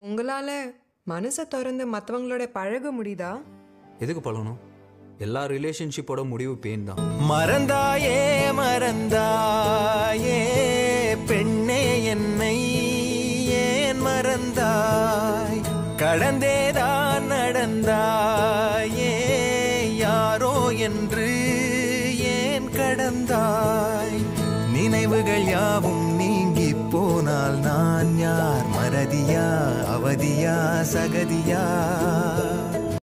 உங்களால மனசை திறந்து மற்றவங்களோட பழக முடியுதா எதுக்கு பழகணும் எல்லா ரிலேஷன்ஷிப்போட முடிவு பெயின் தான் மறந்தாயே மறந்தாயே பெண்ணே என்னை ஏன் மறந்தாய் கடந்தேதான் நடந்தாயே யாரோ என்று ஏன் கடந்தாய் நினைவுகள் யாவும் நீங்கி போனால் நான் யார் மறதியா அவதியா சகதியா